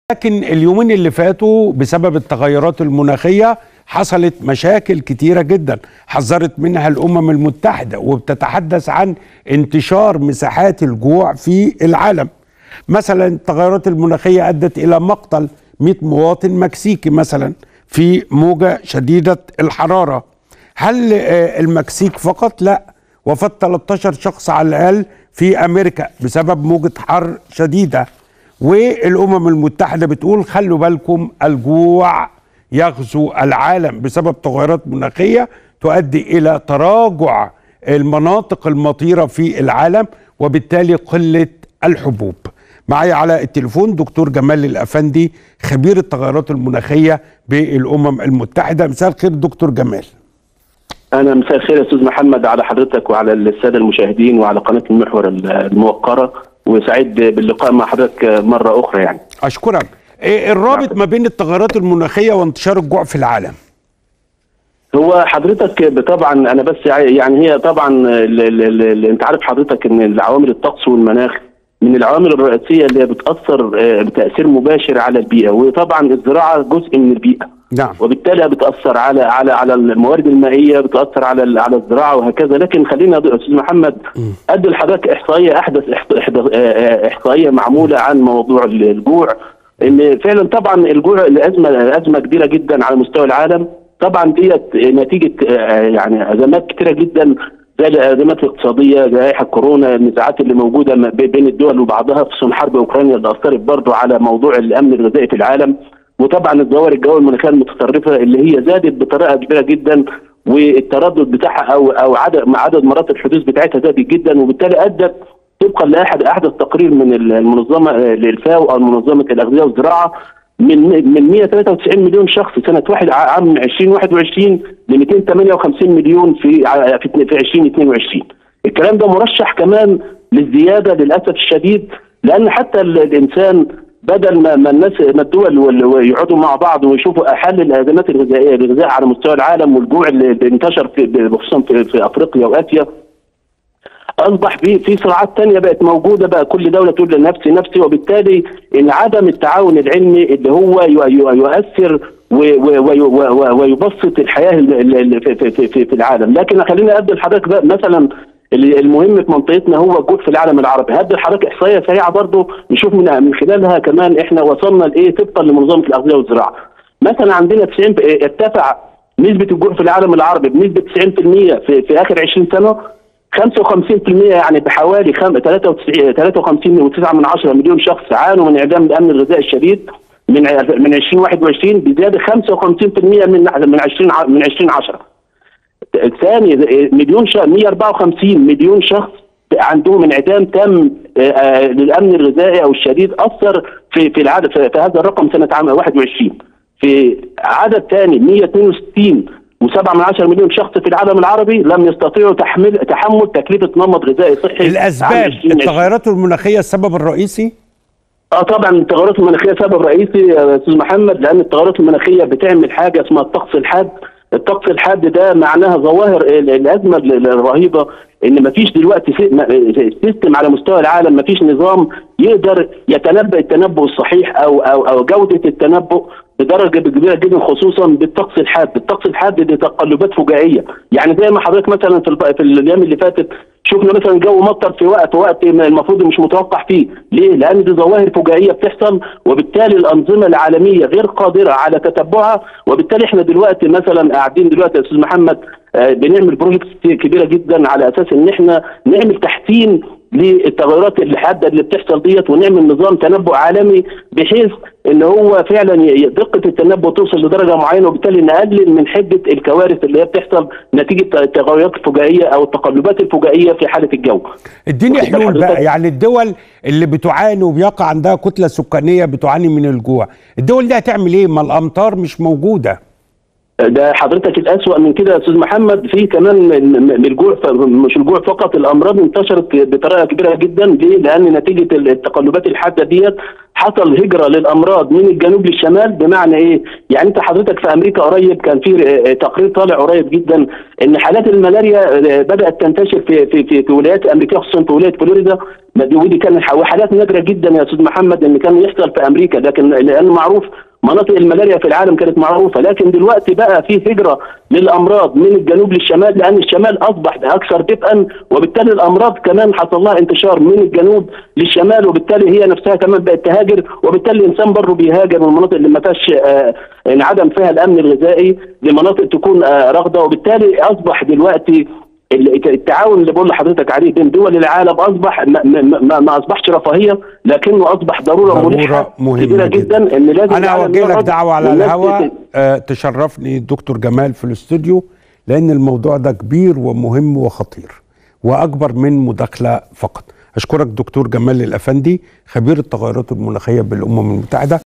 لكن اليومين اللي فاتوا بسبب التغيرات المناخيه حصلت مشاكل كتيره جدا حذرت منها الامم المتحده وبتتحدث عن انتشار مساحات الجوع في العالم مثلا التغيرات المناخيه ادت الى مقتل 100 مواطن مكسيكي مثلا في موجه شديده الحراره هل آه، المكسيك فقط لا وفاة 13 شخص على الاقل في امريكا بسبب موجه حر شديده والامم المتحده بتقول خلوا بالكم الجوع يغزو العالم بسبب تغيرات مناخيه تؤدي الى تراجع المناطق المطيره في العالم وبالتالي قله الحبوب. معايا على التليفون دكتور جمال الافندي خبير التغيرات المناخيه بالامم المتحده مساء الخير دكتور جمال. انا مساء الخير يا استاذ محمد على حضرتك وعلى الساده المشاهدين وعلى قناه المحور الموقره وسعيد باللقاء مع حضرتك مره اخرى يعني اشكرك. إيه الرابط ما بين التغيرات المناخيه وانتشار الجوع في العالم؟ هو حضرتك طبعا انا بس يعني هي طبعا ال ال ال انت عارف حضرتك ان العوامل الطقس والمناخ من العوامل الرئيسيه اللي بتاثر آه، بتاثير مباشر على البيئه وطبعا الزراعه جزء من البيئه نعم وبالتالي بتاثر على على على الموارد المائيه بتاثر على على الزراعه وهكذا لكن خلينا يا استاذ محمد ادي لحضرتك احصائيه احدث إحد- إحد- آه، احصائيه معموله عن موضوع الجوع ان فعلا طبعا الجوع الازمه ازمه كبيره جدا على مستوى العالم طبعا ديت نتيجه آه، يعني ازمات كثيره جدا زي الازمات الاقتصاديه جائحه كورونا النزاعات اللي موجوده ما بي- بين الدول وبعضها خصوصا حرب اوكرانيا اللي اثرت برضه على موضوع الامن الغذائي في العالم وطبعا الظواهر الجويه المناخيه المتطرفه اللي هي زادت بطريقه كبيره جدا والتردد بتاعها او او عدد عدد مرات الحدوث بتاعتها زادت جدا وبالتالي ادت طبقا لاحد احدث تقرير من المنظمه آه، للفاو او منظمه الاغذيه والزراعه من من 193 مليون شخص سنه واحد عام 2021 ل 258 مليون في ع- في في 2022 الكلام ده مرشح كمان للزياده للاسف الشديد لان حتى ال- الانسان بدل ما ما الناس ما الدول وال- ويقعدوا مع بعض ويشوفوا حل الازمات الغذائيه الغذاء على مستوى العالم والجوع اللي اللي انتشر في خصوصا في, في افريقيا واسيا اصبح في في صراعات تانية بقت موجوده بقى كل دوله تقول لنفسي نفسي وبالتالي ان عدم التعاون العلمي اللي هو يو- يو- يؤثر و- و- و- و- ويبسط الحياه ال- ال- في, في, في, في العالم لكن خليني ابدا لحضرتك بقى مثلا ال- المهم في منطقتنا هو الجوع في العالم العربي هدي لحضرتك احصائيه سريعه برضه نشوف من من خلالها كمان احنا وصلنا لايه طبقا لمنظمه الاغذيه والزراعه مثلا عندنا 90 ارتفع نسبه الجوع في العالم العربي بنسبه 90% في, في اخر 20 سنه 55% يعني بحوالي 93 53.9 من عشرة مليون شخص عانوا من انعدام الامن الغذائي الشديد من ع- من 2021 بزياده 55% من من 20 ع- من 2010 ثاني مليون شخص 154 مليون شخص عندهم انعدام تام آه، آه، للامن الغذائي او الشديد اثر في في العدد في في هذا الرقم سنه عام 21 في عدد ثاني 162 و7 من 10 مليون شخص في العالم العربي لم يستطيعوا تحمل تحمل تكلفه نمط غذائي صحي عام الاسباب 2020. التغيرات المناخيه السبب الرئيسي؟ اه طبعا التغيرات المناخيه سبب رئيسي يا استاذ محمد لان التغيرات المناخيه بتعمل حاجه اسمها الطقس الحاد الطقس الحاد ده معناها ظواهر ال- الازمه ال- الرهيبه ان مفيش دلوقتي سي- م- سيستم على مستوى العالم مفيش نظام يقدر يتنبأ التنبؤ الصحيح او او او جوده التنبؤ بدرجه كبيره جدا خصوصا بالطقس الحاد، الطقس الحاد دي تقلبات فجائيه، يعني زي ما حضرتك مثلا في الب- في الايام اللي فاتت شفنا مثلا جو مطر في وقت وقت ما المفروض مش متوقع فيه، ليه؟ لان دي ظواهر فجائيه بتحصل وبالتالي الانظمه العالميه غير قادره على تتبعها وبالتالي احنا دلوقتي مثلا قاعدين دلوقتي يا استاذ محمد آه، بنعمل بروجكت كبيره جدا على اساس ان احنا نعمل تحسين للتغيرات الحاده اللي بتحصل ديت ونعمل نظام تنبؤ عالمي بحيث ان هو فعلا ي- دقه التنبؤ توصل لدرجه معينه وبالتالي نقلل من حده الكوارث اللي هي بتحصل نتيجه التغيرات الفجائيه او التقلبات الفجائيه في حاله الجو. اديني واخد بال حلول بقى حضرتك؟ يعني الدول اللي بتعاني وبيقع عندها كتله سكانيه بتعاني من الجوع الدول دي هتعمل ايه ما الامطار مش موجوده ده حضرتك الأسوأ من كده يا أستاذ محمد في كمان م- م- الجوع ف- مش الجوع فقط الأمراض انتشرت بطريقة كبيرة جدا ليه؟ لأن نتيجة التقلبات الحادة ديت حصل هجرة للأمراض من الجنوب للشمال بمعنى إيه؟ يعني أنت حضرتك في أمريكا قريب كان في آه، تقرير طالع قريب جدا إن حالات الملاريا آه، بدأت تنتشر في في في, في ولايات أمريكية خصوصا في ولاية فلوريدا ودي كان حالات نادرة جدا يا أستاذ محمد إن كان يحصل في أمريكا لكن لأنه معروف مناطق الملاريا في العالم كانت معروفه لكن دلوقتي بقى في هجره للامراض من الجنوب للشمال لان الشمال اصبح اكثر دفئا وبالتالي الامراض كمان حصل لها انتشار من الجنوب للشمال وبالتالي هي نفسها كمان بقت تهاجر وبالتالي الانسان برضه بيهاجر من المناطق اللي ما فيهاش آه، انعدم فيها الامن الغذائي لمناطق تكون آه، رغده وبالتالي اصبح دلوقتي ال- التعاون اللي بقول لحضرتك عليه بين دول العالم اصبح ما, ما, ما, ما اصبحش رفاهيه لكنه اصبح ضروره, ضرورة ملحه مهمة كبيره جدا. جدا ان لازم انا العالم اوجه لك يقعد دعوه على والناس الهواء تت- آه تشرفني دكتور جمال في الاستوديو لان الموضوع ده كبير ومهم وخطير واكبر من مداخله فقط اشكرك دكتور جمال الافندي خبير التغيرات المناخيه بالامم المتحده